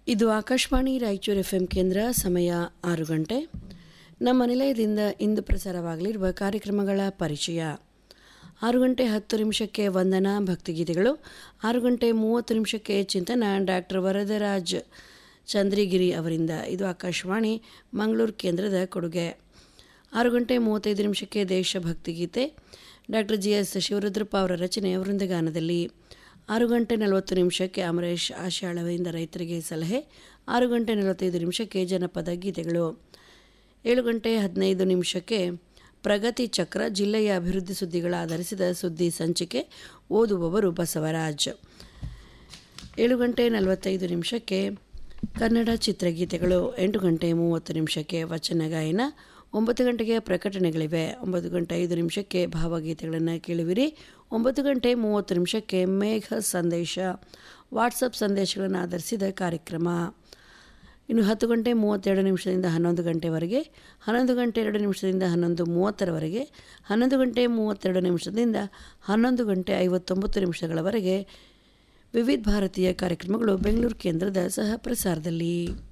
ಇದು Akashvani Raichur F M ಕೇಂದ್ರ ಸಮಯ ಆರು ಗಂಟೆ ನಮ್ಮ ನಿಲಯದಿಂದ ಇಂದು ಪ್ರಸಾರವಾಗಲಿರುವ ಕಾರ್ಯಕ್ರಮಗಳ ಪರಿಚಯ ಆರು ಗಂಟೆ ಹತ್ತು ನಿಮಿಷಕ್ಕೆ ವಂದನಾ ಭಕ್ತಿಗೀತೆಗಳು ಆರು ಗಂಟೆ ಮೂವತ್ತು ನಿಮಿಷಕ್ಕೆ ಚಿಂತನ ಡಾಕ್ಟರ್ ವರದರಾಜ್ ಚಂದ್ರಿಗಿರಿ ಅವರಿಂದ ಇದು ಆಕಾಶವಾಣಿ ಮಂಗಳೂರು ಕೇಂದ್ರದ ಕೊಡುಗೆ ಆರು ಗಂಟೆ ಮೂವತ್ತೈದು ನಿಮಿಷಕ್ಕೆ ದೇಶಭಕ್ತಿ ಗೀತೆ ಡಾಕ್ಟರ್ ಜಿ ಎಸ್ ಶಿವರುದ್ರಪ್ಪ ಅವರ ರಚನೆ ವೃಂದಗಾನದಲ್ಲಿ ಆರು ಗಂಟೆ ನಲವತ್ತು ನಿಮಿಷಕ್ಕೆ ಅಮರೇಶ್ ಆಶಾಳವೆಯಿಂದ ರೈತರಿಗೆ ಸಲಹೆ ಆರು ಗಂಟೆ ನಲವತ್ತೈದು ನಿಮಿಷಕ್ಕೆ ಜನಪದ ಗೀತೆಗಳು ಏಳು ಗಂಟೆ ಹದಿನೈದು ನಿಮಿಷಕ್ಕೆ ಪ್ರಗತಿ ಚಕ್ರ ಜಿಲ್ಲೆಯ ಅಭಿವೃದ್ಧಿ ಸುದ್ದಿಗಳ ಆಧರಿಸಿದ ಸುದ್ದಿ ಸಂಚಿಕೆ ಓದುವವರು ಬಸವರಾಜ್ ಏಳು ಗಂಟೆ ನಲವತ್ತೈದು ನಿಮಿಷಕ್ಕೆ ಕನ್ನಡ ಚಿತ್ರಗೀತೆಗಳು ಎಂಟು ಗಂಟೆ ಮೂವತ್ತು ನಿಮಿಷಕ್ಕೆ ವಚನ ಗಾಯನ ಒಂಬತ್ತು ಗಂಟೆಗೆ ಪ್ರಕಟಣೆಗಳಿವೆ ಒಂಬತ್ತು ಗಂಟೆ ಐದು ನಿಮಿಷಕ್ಕೆ ಭಾವಗೀತೆಗಳನ್ನು ಕೇಳುವಿರಿ ಒಂಬತ್ತು ಗಂಟೆ ಮೂವತ್ತು ನಿಮಿಷಕ್ಕೆ ಮೇಘ ಸಂದೇಶ ವಾಟ್ಸಪ್ ಸಂದೇಶಗಳನ್ನು ಆಧರಿಸಿದ ಕಾರ್ಯಕ್ರಮ ಇನ್ನು ಹತ್ತು ಗಂಟೆ ಮೂವತ್ತೆರಡು ನಿಮಿಷದಿಂದ ಹನ್ನೊಂದು ಗಂಟೆವರೆಗೆ ಹನ್ನೊಂದು ಗಂಟೆ ಎರಡು ನಿಮಿಷದಿಂದ ಹನ್ನೊಂದು ಮೂವತ್ತರವರೆಗೆ ಹನ್ನೊಂದು ಗಂಟೆ ಮೂವತ್ತೆರಡು ನಿಮಿಷದಿಂದ ಹನ್ನೊಂದು ಗಂಟೆ ಐವತ್ತೊಂಬತ್ತು ನಿಮಿಷಗಳವರೆಗೆ ವಿವಿಧ ಭಾರತೀಯ ಕಾರ್ಯಕ್ರಮಗಳು ಬೆಂಗಳೂರು ಕೇಂದ್ರದ ಸಹ ಪ್ರಸಾರದಲ್ಲಿ